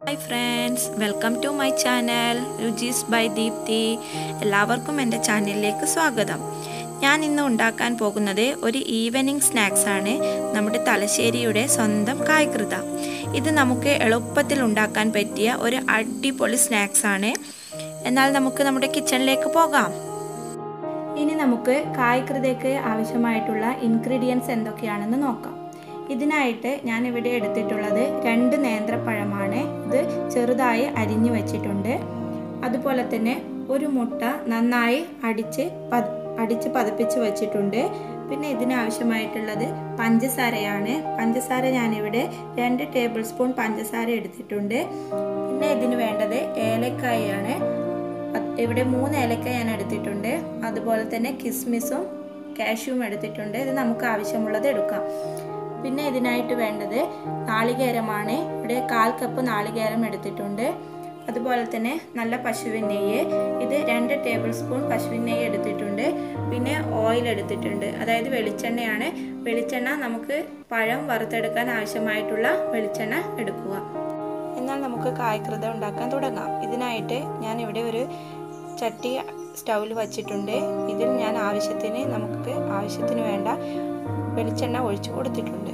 hi friends welcome to my channel Ruchis by Deepthi എല്ലാവർക്കും എൻ്റെ ചാനലിലേക്ക് സ്വാഗതം ഞാൻ ഇന്ന് ഉണ്ടാക്കാൻ പോകുന്നത് ഒരു ഈവനിങ് സ്നാക്സ് ആണ് നമ്മുടെ തലശ്ശേരിയുടെ സ്വന്തം കായ്കൃത ഇത് നമുക്ക് എളുപ്പത്തിൽ ഉണ്ടാക്കാൻ പറ്റിയ ഒരു അടിപൊളി സ്നാക്സ് ആണ് എന്നാൽ നമുക്ക് നമ്മുടെ കിച്ചണിലേക്ക് പോകാം ഇനി നമുക്ക് കായ്കൃതയ്ക്ക് ആവശ്യമായിട്ടുള്ള ഇൻഗ്രീഡിയൻസ് എന്തൊക്കെയാണെന്ന് നോക്കാം ഇതിനായിട്ട് ഞാൻ ഇവിടെ എടുത്തിട്ടുള്ളത് രണ്ട് നേന്ത്രപ്പഴമാണ് ഇത് ചെറുതായി അരിഞ്ഞു വെച്ചിട്ടുണ്ട് അതുപോലെ തന്നെ ഒരു മുട്ട നന്നായി അടിച്ച് പത് അടിച്ച് പതിപ്പിച്ച് വെച്ചിട്ടുണ്ട് പിന്നെ ഇതിനാവശ്യമായിട്ടുള്ളത് പഞ്ചസാരയാണ് പഞ്ചസാര ഞാനിവിടെ രണ്ട് ടേബിൾ സ്പൂൺ പഞ്ചസാര എടുത്തിട്ടുണ്ട് പിന്നെ ഇതിന് വേണ്ടത് ഏലക്കായാണ് ഇവിടെ മൂന്ന് ഏലക്ക ഞാൻ എടുത്തിട്ടുണ്ട് അതുപോലെ തന്നെ കിസ്മിസും കാഷ്യൂവും എടുത്തിട്ടുണ്ട് ഇത് നമുക്ക് ആവശ്യമുള്ളത് എടുക്കാം പിന്നെ ഇതിനായിട്ട് വേണ്ടത് നാളികേരമാണ് ഇവിടെ കാൽ കപ്പ് നാളികേരം എടുത്തിട്ടുണ്ട് അതുപോലെ തന്നെ നല്ല പശുവിൻ നെയ്യ് ഇത് രണ്ട് ടേബിൾ സ്പൂൺ പശുവിൻ നെയ്യ് എടുത്തിട്ടുണ്ട് പിന്നെ ഓയിൽ എടുത്തിട്ടുണ്ട് അതായത് വെളിച്ചെണ്ണയാണ് വെളിച്ചെണ്ണ നമുക്ക് പഴം വറുത്തെടുക്കാൻ ആവശ്യമായിട്ടുള്ള വെളിച്ചെണ്ണ എടുക്കുക എന്നാൽ നമുക്ക് കായ്കൃത ഉണ്ടാക്കാൻ തുടങ്ങാം ഇതിനായിട്ട് ഞാൻ ഇവിടെ ഒരു ചട്ടി സ്റ്റൗവിൽ വച്ചിട്ടുണ്ട് ഇതിൽ ഞാൻ ആവശ്യത്തിന് നമുക്ക് ആവശ്യത്തിന് വേണ്ട വെളിച്ചെണ്ണ ഒഴിച്ചു കൊടുത്തിട്ടുണ്ട്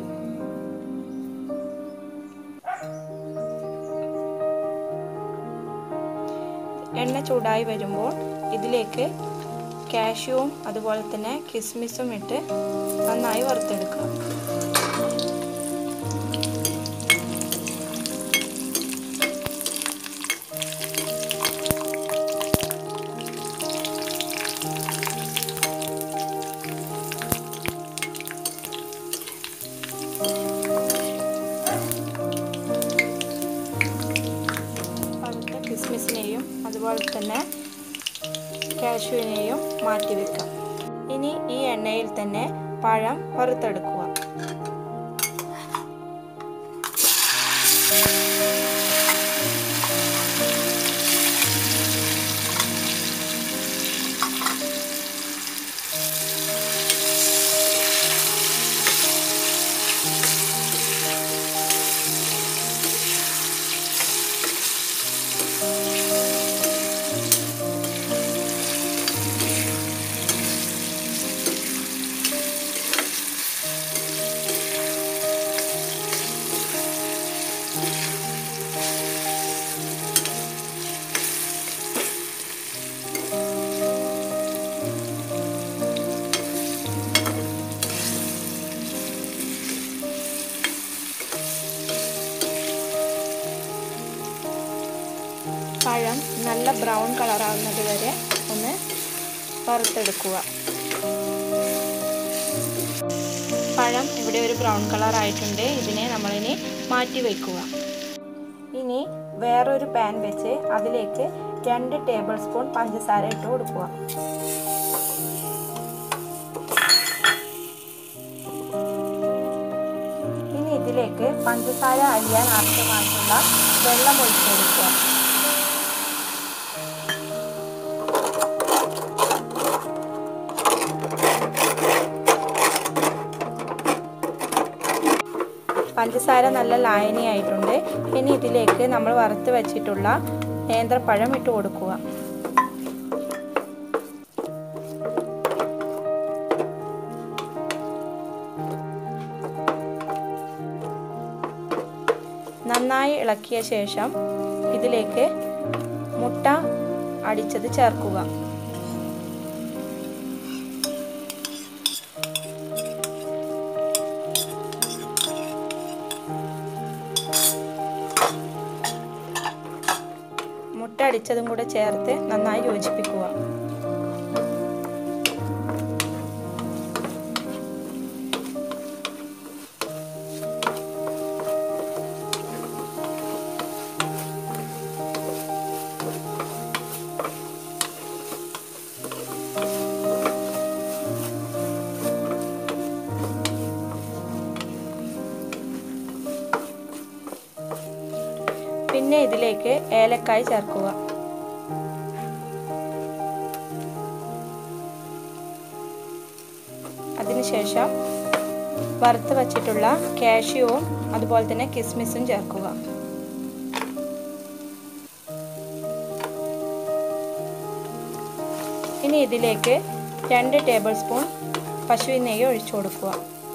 എണ്ണ ചൂടായി വരുമ്പോൾ ഇതിലേക്ക് കാഷ്യൂവും അതുപോലെ തന്നെ കിസ്മിസും ഇട്ട് നന്നായി വറുത്തെടുക്കുക വറുത്ത കിസ്മിസിനെയും അതുപോലെ തന്നെ കാഷ്യൂവിനെയും മാറ്റി വെക്കാം ഇനി ഈ എണ്ണയിൽ തന്നെ പഴം വറുത്തെടുക്കുക പഴം നല്ല ബ്രൗൺ കളറാകുന്നത് വരെ ഒന്ന് വറുത്തെടുക്കുക പഴം ഇവിടെ ഒരു ബ്രൗൺ കളർ ആയിട്ടുണ്ട് ഇതിനെ നമ്മളിനി മാറ്റി വയ്ക്കുക ഇനി വേറൊരു പാൻ വെച്ച് അതിലേക്ക് രണ്ട് ടേബിൾ സ്പൂൺ പഞ്ചസാര ഇട്ട് കൊടുക്കുക ഇനി ഇതിലേക്ക് പഞ്ചസാര അരിയാൻ ആവശ്യമായിട്ടുള്ള വെള്ളം ഒഴിച്ചെടുക്കുക പഞ്ചസാര നല്ല ലായനിയായിട്ടുണ്ട് ഇനി ഇതിലേക്ക് നമ്മൾ വറുത്ത് വെച്ചിട്ടുള്ള നേന്ത്രപ്പഴം ഇട്ട് കൊടുക്കുക നന്നായി ഇളക്കിയ ശേഷം ഇതിലേക്ക് മുട്ട അടിച്ചത് ചേർക്കുക മുട്ട അടിച്ചതും കൂടെ ചേർത്ത് നന്നായി യോജിപ്പിക്കുക പിന്നെ ഇതിലേക്ക് ഏലക്കായ് ചേർക്കുക അതിനുശേഷം വറുത്ത് വച്ചിട്ടുള്ള കാഷ്യൂവും അതുപോലെ തന്നെ കിസ്മിസും ചേർക്കുക ഇനി ഇതിലേക്ക് രണ്ട് ടേബിൾ സ്പൂൺ പശുവിൻ നെയ്യ് ഒഴിച്ചു കൊടുക്കുക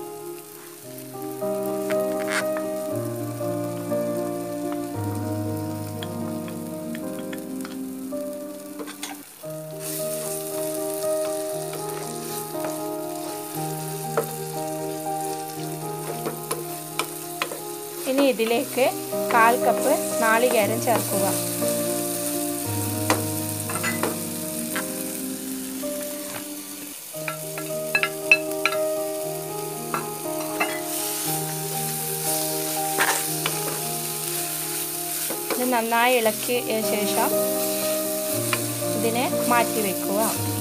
ഇനി ഇതിലേക്ക് കാൽ കപ്പ് നാളികേരം ചേർക്കുക ഇത് നന്നായി ഇളക്കിയ ശേഷം ഇതിനെ മാറ്റി വെക്കുക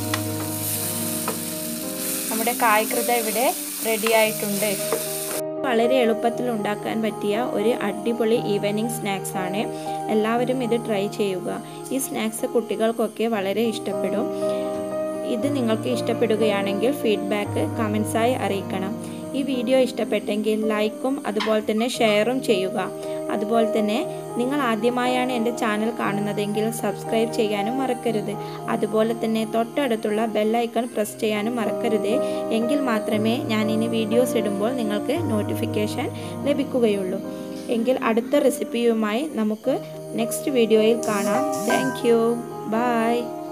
നമ്മുടെ കായ്കൃത ഇവിടെ റെഡി ആയിട്ടുണ്ട് വളരെ എളുപ്പത്തിൽ ഉണ്ടാക്കാൻ പറ്റിയ ഒരു അടിപൊളി ഈവനിങ് സ്നാക്സ് ആണ് എല്ലാവരും ഇത് ട്രൈ ചെയ്യുക ഈ സ്നാക്സ് കുട്ടികൾക്കൊക്കെ വളരെ ഇഷ്ടപ്പെടും ഇത് നിങ്ങൾക്ക് ഇഷ്ടപ്പെടുകയാണെങ്കിൽ ഫീഡ്ബാക്ക് കമൻസായി അറിയിക്കണം ഈ വീഡിയോ ഇഷ്ടപ്പെട്ടെങ്കിൽ ലൈക്കും അതുപോലെ തന്നെ ഷെയറും ചെയ്യുക അതുപോലെ തന്നെ നിങ്ങൾ ആദ്യമായാണ് എൻ്റെ ചാനൽ കാണുന്നതെങ്കിൽ സബ്സ്ക്രൈബ് ചെയ്യാനും മറക്കരുത് അതുപോലെ തന്നെ തൊട്ടടുത്തുള്ള ബെല്ലൈക്കൺ പ്രസ് ചെയ്യാനും മറക്കരുത് എങ്കിൽ മാത്രമേ ഞാൻ ഇനി വീഡിയോസ് ഇടുമ്പോൾ നിങ്ങൾക്ക് നോട്ടിഫിക്കേഷൻ ലഭിക്കുകയുള്ളൂ എങ്കിൽ അടുത്ത റെസിപ്പിയുമായി നമുക്ക് നെക്സ്റ്റ് വീഡിയോയിൽ കാണാം താങ്ക് യു ബൈ